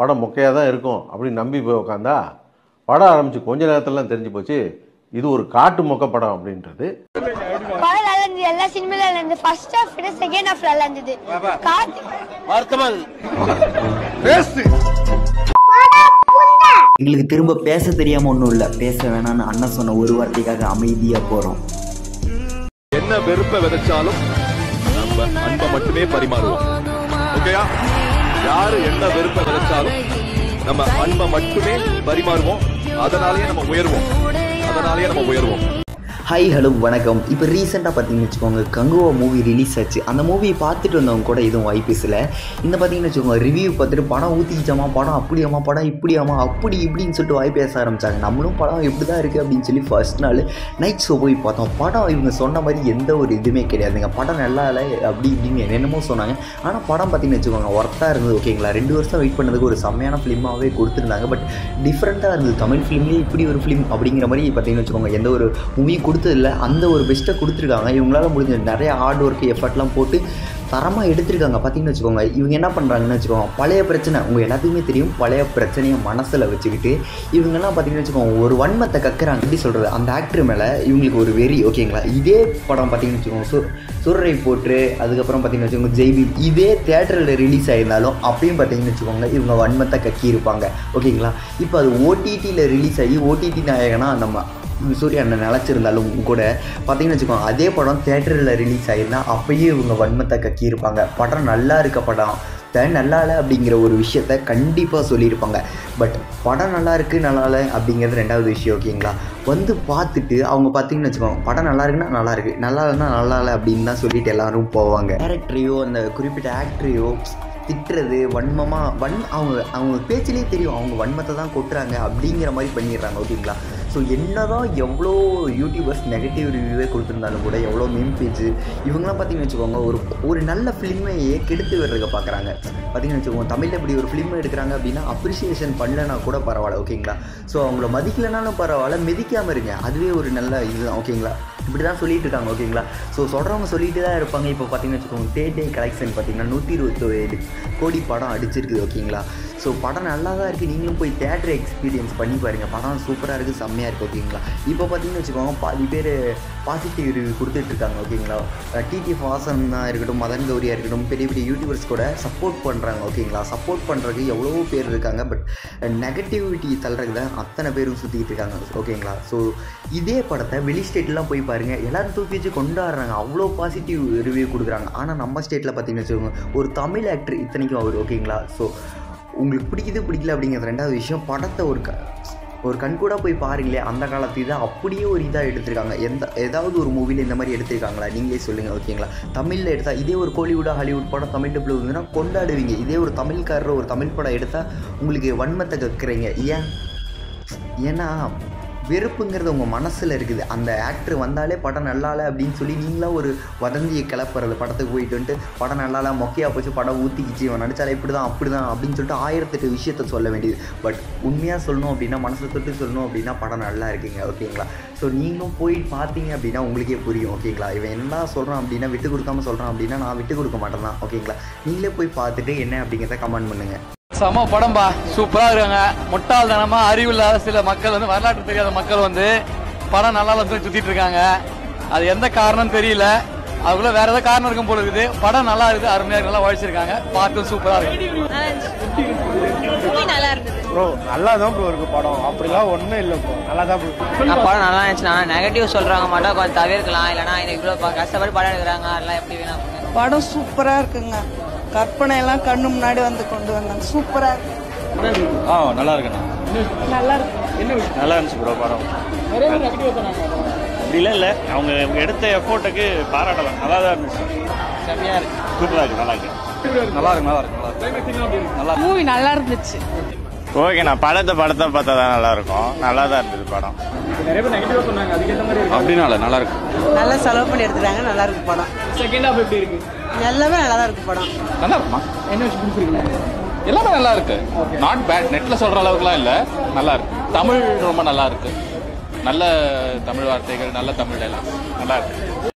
படம் மொக்கையாக தான் இருக்கும் அப்படின்னு நம்பி போய் உக்காந்தா படம் ஆரம்பித்து கொஞ்ச நேரத்துலலாம் தெரிஞ்சு போச்சு இது ஒரு காட்டு மொக்க படம் அப்படின்றது படம் நல்லா இருந்தது எல்லா சினிமால நல்லா இருந்தது ஃபர்ஸ்ட் ஹாஃப் விட செகண்ட் ஹாஃப் நல்லா இருந்தது கார்த்திக் எங்களுக்கு திரும்ப பேச தெரியாம ஒன்றும் இல்லை பேச வேணாம்னு அண்ணன் சொன்ன ஒரு வார்த்தைக்காக அமைதியா போறோம் என்ன வெறுப்ப விதைச்சாலும் நம்ம அன்பை மட்டுமே பரிமாறுவோம் ஓகேயா யாரு என்ன வெறுப்ப விதைச்சாலும் நம்ம அன்பை மட்டுமே பரிமாறுவோம் அதனாலேயே நம்ம உயர்வோம் அதனாலேயே நம்ம உயர்வோம் ஹாய் ஹலோ வணக்கம் இப்போ ரீசெண்டாக பார்த்தீங்கன்னு வச்சுக்கோங்க கங்குவா மூவி ரிலீஸ் ஆச்சு அந்த மூவி பார்த்துட்டு வந்தவங்க கூட எதுவும் ஐபிஎஸ்ல இந்த பார்த்தீங்கன்னு வச்சுக்கோங்க ரிவ்யூ பார்த்துட்டு படம் ஊற்றிக்கிச்சாமா படம் அப்படியாமா படம் இப்படியாமா அப்படி இப்படின்னு சொல்லிட்டு வாய் பேச ஆரம்பிச்சாங்க நம்மளும் படம் இப்படி தான் இருக்குது அப்படின்னு சொல்லி ஃபர்ஸ்ட் நாள் நைட் ஷோ போய் பார்த்தோம் படம் இவங்க சொன்ன மாதிரி எந்த ஒரு இதுவுமே கிடையாதுங்க படம் நல்லா இல்லை அப்படி இப்படின்னு என்னென்னமோ சொன்னாங்க ஆனால் படம் பார்த்தீங்கன்னு வச்சுக்கோங்க ஒர்த்தாக இருந்தது ஓகேங்களா ரெண்டு வருஷம் வெயிட் பண்ணதுக்கு ஒரு செம்மையான ஃபிலிமாகவே கொடுத்துருந்தாங்க பட் டிஃப்ரெண்ட்டாக இருந்தது தமிழ் ஃபிலிம்லேயே இப்படி ஒரு ஃபிலிம் அப்படிங்கிற மாதிரி பார்த்தீங்கன்னு வச்சுக்கோங்க எந்த ஒரு மூவி கொடுத்ததில்ல அந்த ஒரு பெஸ்ட்டை கொடுத்துருக்காங்க இவங்களால முடிஞ்ச நிறைய ஹார்ட் ஒர்க் எஃபர்ட்லாம் போட்டு தரமாக எடுத்திருக்காங்க பார்த்தீங்கன்னு வச்சுக்கோங்க இவங்க என்ன பண்ணுறாங்கன்னு வச்சுக்கோங்க பழைய பிரச்சனை உங்கள் எல்லாத்துக்குமே தெரியும் பழைய பிரச்சனையை மனசில் வச்சுக்கிட்டு இவங்கெல்லாம் பார்த்தீங்கன்னு வச்சுக்கோங்க ஒரு வன்மத்தை கக்குறாங்க எப்படி சொல்கிறது அந்த ஆக்டர் மேலே இவங்களுக்கு ஒரு வெறி ஓகேங்களா இதே படம் பார்த்தீங்கன்னு வச்சுக்கோங்க சு சுரரை போட்டு அதுக்கப்புறம் பார்த்தீங்கன்னு வச்சுக்கோங்க ஜெய்பி இதே தேட்டரில் ரிலீஸ் ஆயிருந்தாலும் அப்பயும் பார்த்தீங்கன்னு வச்சுக்கோங்க இவங்க வன்மத்தை கக்கி இருப்பாங்க ஓகேங்களா இப்போ அது ஓடிடியில் ரிலீஸ் ஆகி ஓடிடி நாயகனா நம்ம சூர்யா அண்ணன் நிலச்சிருந்தாலும் கூட பார்த்தீங்கன்னு வச்சுக்கோங்க அதே படம் தேட்டரில் ரிலீஸ் ஆகிருந்தா அப்பயே இவங்க வன்மத்தை கக்கியிருப்பாங்க படம் நல்லா இருக்க படம் தான் நல்லா இல்லை அப்படிங்கிற ஒரு விஷயத்த கண்டிப்பாக சொல்லியிருப்பாங்க பட் படம் நல்லா இருக்கு நல்லா இல்லை அப்படிங்கிறது ரெண்டாவது விஷயம் ஓகேங்களா வந்து பார்த்துட்டு அவங்க பார்த்தீங்கன்னு வச்சுக்கோங்க படம் நல்லா இருக்குன்னா நல்லா இருக்கு நல்லா இல்லைன்னா நல்லா இல்லை அப்படின்னு தான் சொல்லிட்டு எல்லாரும் போவாங்க டேரக்டரையோ அந்த குறிப்பிட்ட ஆக்டரையோ திட்டுறது வன்மமாக வன் அவங்க அவங்க பேச்சிலே தெரியும் அவங்க வன்மத்தை தான் கொட்டுறாங்க அப்படிங்கிற மாதிரி பண்ணிடுறாங்க ஓகேங்களா ஸோ என்னதான் எவ்வளோ யூடியூபர்ஸ் நெகட்டிவ் ரிவ்யூவே கொடுத்துருந்தாலும் கூட எவ்வளோ மீம் பேஜ் இவங்களாம் பார்த்தீங்கன்னு வச்சுக்கோங்க ஒரு ஒரு நல்ல ஃபிலிமையே கெடுத்து விடுறதுக்கு பார்க்குறாங்க பார்த்தீங்கன்னு வச்சுக்கோங்க தமிழில் இப்படி ஒரு ஃபிலிம் எடுக்கிறாங்க அப்படின்னா அப்ரிசியேஷன் பண்ணலனா கூட பரவாயில்ல ஓகேங்களா ஸோ அவங்கள மதிக்கலைனாலும் பரவாயில்ல மிதிக்காமல் இருங்க அதுவே ஒரு நல்ல இதுதான் ஓகேங்களா இப்படி தான் சொல்லிட்டு இருக்காங்க ஓகேங்களா ஸோ சொல்கிறவங்க சொல்லிட்டு தான் இருப்பாங்க இப்போ பார்த்தீங்கன்னு வச்சுக்கோங்க டே டே கலெக்ஷன் பார்த்தீங்கன்னா நூற்றி இருபத்தேழு கோடி படம் அடிச்சிருக்குது ஓகேங்களா ஸோ படம் நல்லா தான் இருக்குது நீங்களும் போய் தேட்டர் எக்ஸ்பீரியன்ஸ் பண்ணி பாருங்கள் படம் சூப்பராக இருக்குது செம்மையாக இருக்குது ஓகேங்களா இப்போ பார்த்தீங்கன்னு வச்சுக்கோங்க பாதி பேர் பாசிட்டிவ் ரிவ்யூ கொடுத்துட்ருக்காங்க ஓகேங்களா டிடிஎஃப் வாசன்னா இருக்கட்டும் மதன் கௌரியாக இருக்கட்டும் பெரிய பெரிய யூடியூபர்ஸ் கூட சப்போர்ட் பண்ணுறாங்க ஓகேங்களா சப்போர்ட் பண்ணுறதுக்கு எவ்வளவோ பேர் இருக்காங்க பட் நெகட்டிவிட்டி தள்ளுறதுக்கு தான் அத்தனை பேரும் சுற்றிக்கிட்டு இருக்காங்க ஓகேங்களா ஸோ இதே படத்தை வெளி ஸ்டேட்லாம் போய் பாருங்கள் எல்லாரும் தூக்கி வச்சு கொண்டாடுறாங்க அவ்வளோ பாசிட்டிவ் ரிவ்யூ கொடுக்குறாங்க ஆனால் நம்ம ஸ்டேட்டில் பார்த்தீங்கன்னு வச்சுக்கோங்க ஒரு தமிழ் ஆக்டர் இத்தனைக்கும் அவர் ஓகேங்களா ஸோ உங்களுக்கு பிடிக்குது பிடிக்கல அப்படிங்கிறது ரெண்டாவது விஷயம் படத்தை ஒரு க ஒரு கண்கூட போய் பாருங்களேன் அந்த காலத்து இதை அப்படியே ஒரு இதாக எடுத்திருக்காங்க எந்த ஏதாவது ஒரு மூவியில் இந்த மாதிரி எடுத்திருக்காங்களா நீங்களே சொல்லுங்கள் ஓகேங்களா தமிழில் எடுத்தால் இதே ஒரு கோலிவுட் ஹாலிவுட் படம் தமிழ் டப்பில் இருந்ததுன்னா கொண்டாடுவீங்க இதே ஒரு தமிழ்காரர் ஒரு தமிழ் படம் எடுத்தால் உங்களுக்கு வன்மத்தை கற்கிறீங்க ஏன் ஏன்னா வெறுப்புங்கிறது உங்கள் மனசில் இருக்குது அந்த ஆக்டர் வந்தாலே படம் நல்லால அப்படின்னு சொல்லி நீங்களாம் ஒரு வதந்தியை கிளப்புறது படத்துக்கு போயிட்டு வந்துட்டு படம் நல்லால மொக்கையாக போச்சு படம் ஊற்றிக்கிச்சு இவன் நடிச்சாலே இப்படி தான் அப்படி தான் அப்படின்னு சொல்லிட்டு ஆயிரத்தெட்டு விஷயத்த சொல்ல வேண்டியது பட் உண்மையாக சொல்லணும் அப்படின்னா மனசை தொட்டு சொல்லணும் அப்படின்னா படம் நல்லா இருக்குங்க ஓகேங்களா ஸோ நீங்களும் போய் பார்த்தீங்க அப்படின்னா உங்களுக்கே புரியும் ஓகேங்களா இவன் என்ன சொல்கிறான் அப்படின்னா விட்டு கொடுக்காம சொல்கிறான் அப்படின்னா நான் விட்டு கொடுக்க மாட்டேன் தான் ஓகேங்களா நீங்களே போய் பார்த்துட்டு என்ன அப்படிங்கிறத கமெண்ட் பண்ணுங்கள் செம படம்பா சூப்பரா இருக்காங்க முட்டாள்தனமா அறிவு இல்லாத சில மக்கள் வந்து வரலாற்று தெரியாத மக்கள் வந்து படம் நல்லா வந்து சுத்திட்டு இருக்காங்க அது எந்த காரணம் தெரியல அதுக்குள்ள வேற ஏதாவது காரணம் இருக்கும் போல இருக்குது படம் நல்லா இருக்குது அருமையா இருக்கு, நல்லா உழைச்சிருக்காங்க பார்த்து சூப்பரா இருக்கு நல்லா இருந்தது ப்ரோ நல்லா தான் ப்ரோ இருக்கு படம் அப்படிலாம் ஒன்றும் இல்லை ப்ரோ நல்லா தான் ப்ரோ நான் படம் நல்லா இருந்துச்சுன்னா நெகட்டிவ் சொல்றவங்க மட்டும் கொஞ்சம் தவிர்க்கலாம் இல்லைனா இது இவ்வளோ ப- கஷ்டப்பட்டு படம் எடுக்கிறாங்க அதெல்லாம் எப்படி வேணா பண்ணுங்க. படம் சூப்பரா இருக்குங்க கற்பனை எல்லாம் கண்ணு முன்னாடி வந்து கொண்டு வந்தாங்க சூப்பரா இருக்கு ஆ நல்லா இருக்குண்ணா நல்லா இருக்கு நல்லா இருந்துச்சு ப்ரோ படம் அப்படிலாம் இல்லை அவங்க இவங்க எடுத்த எஃபோர்ட்டுக்கு பாராட்டலாம் நல்லா தான் இருந்துச்சு செம்மையா இருக்கு சூப்பராக இருக்கு நல்லா இருக்கு நல்லா இருக்கு நல்லா இருக்கு நல்லா இருக்கு மூவி நல்லா இருந்துச்சு ஓகேண்ணா படத்தை படத்தை பார்த்தா தான் நல்லா இருக்கும் நல்லா தான் இருந்தது படம் அப்படின்னால நல்லா இருக்கு நல்லா செலவு பண்ணி எடுத்துட்டாங்க நல்லா இருக்கு படம் செகண்ட் ஹாஃப் எப்படி இருக்கு எல்லாமே நல்லா தான் இருக்கு படம் நல்லா இருக்குமா என்ன விஷயம் பிடிச்சிருக்கு எல்லாமே நல்லா இருக்கு நாட் பேட் நெட்ல சொல்ற அளவுக்குலாம் இல்ல நல்லா இருக்கு தமிழ் ரொம்ப நல்லா இருக்கு நல்ல தமிழ் வார்த்தைகள் நல்ல தமிழ் எல்லாம் நல்லா இருக்கு